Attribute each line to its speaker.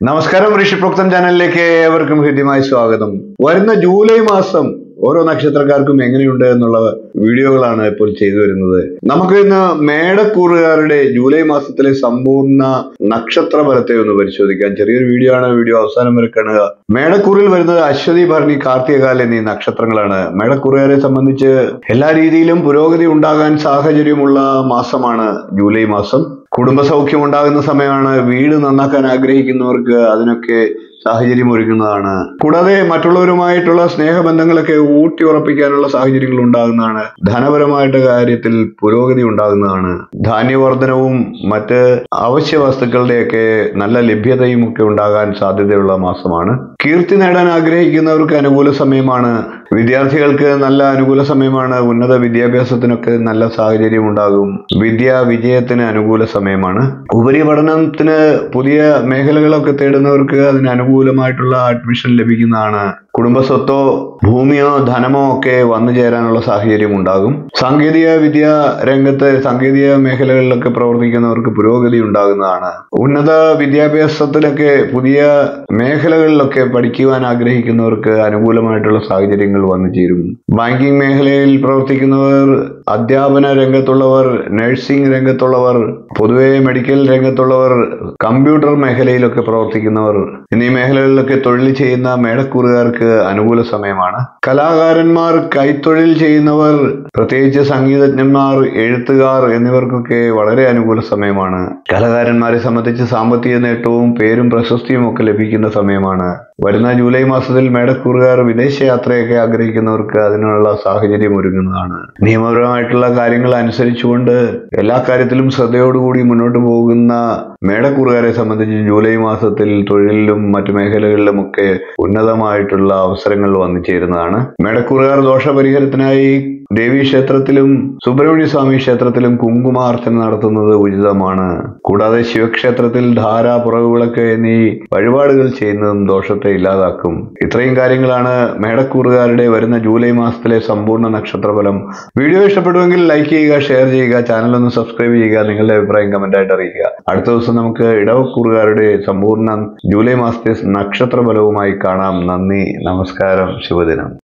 Speaker 1: നമസ്കാരം ഋഷിപ്രോക്തം ചാനലിലേക്ക് ഏവർക്കും ഹൃദ്യമായ സ്വാഗതം വരുന്ന ജൂലൈ മാസം ഓരോ നക്ഷത്രക്കാർക്കും എങ്ങനെയുണ്ട് എന്നുള്ള വീഡിയോകളാണ് ഇപ്പോൾ ചെയ്തു വരുന്നത് നമുക്ക് ഇന്ന് മേടക്കൂറുകാരുടെ ജൂലൈ മാസത്തിലെ സമ്പൂർണ്ണ നക്ഷത്ര ഫലത്തെ ഒന്ന് പരിശോധിക്കാം ചെറിയൊരു വീഡിയോ ആണ് വീഡിയോ അവസാനം വരെ കാണുക മേടക്കൂറിൽ വരുന്നത് അശ്വതി ഭരണി കാർത്തികകാൽ എന്നീ നക്ഷത്രങ്ങളാണ് മേടക്കൂറുകാരെ സംബന്ധിച്ച് എല്ലാ രീതിയിലും പുരോഗതി ഉണ്ടാകാൻ സാഹചര്യമുള്ള മാസമാണ് ജൂലൈ മാസം കുടുംബസൗഖ്യം ഉണ്ടാകുന്ന സമയമാണ് വീട് നന്നാക്കാൻ ആഗ്രഹിക്കുന്നവർക്ക് അതിനൊക്കെ സാഹചര്യം ഒരുക്കുന്നതാണ് കൂടാതെ മറ്റുള്ളവരുമായിട്ടുള്ള സ്നേഹബന്ധങ്ങളൊക്കെ ഊട്ടി ഉറപ്പിക്കാനുള്ള സാഹചര്യങ്ങൾ ഉണ്ടാകുന്നതാണ് ധനപരമായിട്ട് കാര്യത്തിൽ പുരോഗതി ഉണ്ടാകുന്നതാണ് ധാന്യവർദ്ധനവും മറ്റ് അവശ്യ വസ്തുക്കളുടെയൊക്കെ നല്ല ലഭ്യതയും ഒക്കെ ഉണ്ടാകാൻ സാധ്യതയുള്ള മാസമാണ് കീർത്തി നേടാൻ ആഗ്രഹിക്കുന്നവർക്ക് അനുകൂല സമയമാണ് വിദ്യാർത്ഥികൾക്ക് നല്ല അനുകൂല സമയമാണ് ഉന്നത വിദ്യാഭ്യാസത്തിനൊക്കെ നല്ല സാഹചര്യം ഉണ്ടാകും വിദ്യാ വിജയത്തിന് അനുകൂല സമയമാണ് ഉപരിപഠനത്തിന് പുതിയ മേഖലകളൊക്കെ തേടുന്നവർക്ക് അതിന് അനുകൂലമായിട്ടുള്ള അഡ്മിഷൻ ലഭിക്കുന്നതാണ് കുടുംബസ്വത്തോ ഭൂമിയോ ധനമോ ഒക്കെ വന്നു ചേരാനുള്ള സാഹചര്യം ഉണ്ടാകും സാങ്കേതിക വിദ്യ രംഗത്ത് സാങ്കേതിക മേഖലകളിലൊക്കെ പ്രവർത്തിക്കുന്നവർക്ക് പുരോഗതി ഉണ്ടാകുന്നതാണ് ഉന്നത വിദ്യാഭ്യാസത്തിലൊക്കെ പുതിയ മേഖലകളിലൊക്കെ പഠിക്കുവാൻ ആഗ്രഹിക്കുന്നവർക്ക് അനുകൂലമായിട്ടുള്ള സാഹചര്യങ്ങൾ വന്നു ചേരും ബാങ്കിങ് മേഖലയിൽ പ്രവർത്തിക്കുന്നവർ അധ്യാപന രംഗത്തുള്ളവർ നഴ്സിംഗ് രംഗത്തുള്ളവർ പൊതുവെ മെഡിക്കൽ രംഗത്തുള്ളവർ കമ്പ്യൂട്ടർ മേഖലയിലൊക്കെ പ്രവർത്തിക്കുന്നവർ എന്നീ മേഖലകളിലൊക്കെ തൊഴിൽ ചെയ്യുന്ന മേടക്കൂറുകാർക്ക് അനുകൂല സമയമാണ് കലാകാരന്മാർ കൈത്തൊഴിൽ ചെയ്യുന്നവർ പ്രത്യേകിച്ച് സംഗീതജ്ഞന്മാർ എഴുത്തുകാർ എന്നിവർക്കൊക്കെ വളരെ അനുകൂല സമയമാണ് കലാകാരന്മാരെ സംബന്ധിച്ച് സാമ്പത്തിക നേട്ടവും പേരും പ്രശസ്തിയും ഒക്കെ ലഭിക്കുന്ന സമയമാണ് വരുന്ന ജൂലൈ മാസത്തിൽ മേടക്കൂറുകാർ വിദേശയാത്രയൊക്കെ ആഗ്രഹിക്കുന്നവർക്ക് അതിനുള്ള സാഹചര്യം ഒരുങ്ങുന്നതാണ് നിയമപരമായിട്ടുള്ള കാര്യങ്ങൾ അനുസരിച്ചുകൊണ്ട് എല്ലാ കാര്യത്തിലും ശ്രദ്ധയോടുകൂടി മുന്നോട്ട് പോകുന്ന മേടക്കൂറുകാരെ സംബന്ധിച്ച് ജൂലൈ മാസത്തിൽ തൊഴിലിലും മറ്റു മേഖലകളിലുമൊക്കെ ഉന്നതമായിട്ടുള്ള അവസരങ്ങൾ വന്നു ചേരുന്നതാണ് മേടക്കൂറുകാർ ദോഷപരിഹാരത്തിനായി ദേവീ ക്ഷേത്രത്തിലും സുബ്രഹ്മണ്യ സ്വാമി ക്ഷേത്രത്തിലും കുങ്കുമാർച്ചന നടത്തുന്നത് ഉചിതമാണ് കൂടാതെ ശിവക്ഷേത്രത്തിൽ ധാര പുറകുവിളക്ക് എന്നീ വഴിപാടുകൾ ചെയ്യുന്നതും ദോഷത്തെ ഇല്ലാതാക്കും ഇത്രയും കാര്യങ്ങളാണ് മേടക്കൂറുകാരുടെ വരുന്ന ജൂലൈ മാസത്തിലെ സമ്പൂർണ്ണ നക്ഷത്രഫലം വീഡിയോ ഇഷ്ടപ്പെടുമെങ്കിൽ ലൈക്ക് ചെയ്യുക ഷെയർ ചെയ്യുക ചാനൽ ഒന്ന് സബ്സ്ക്രൈബ് ചെയ്യുക നിങ്ങളുടെ അഭിപ്രായം കമന്റ് ആയിട്ട് അറിയിക്കുക അടുത്ത ദിവസം നമുക്ക് ഇടവക്കൂറുകാരുടെ സമ്പൂർണ്ണ ജൂലൈ മാസത്തെ നക്ഷത്രഫലവുമായി കാണാം നന്ദി നമസ്കാരം ശുഭദിനം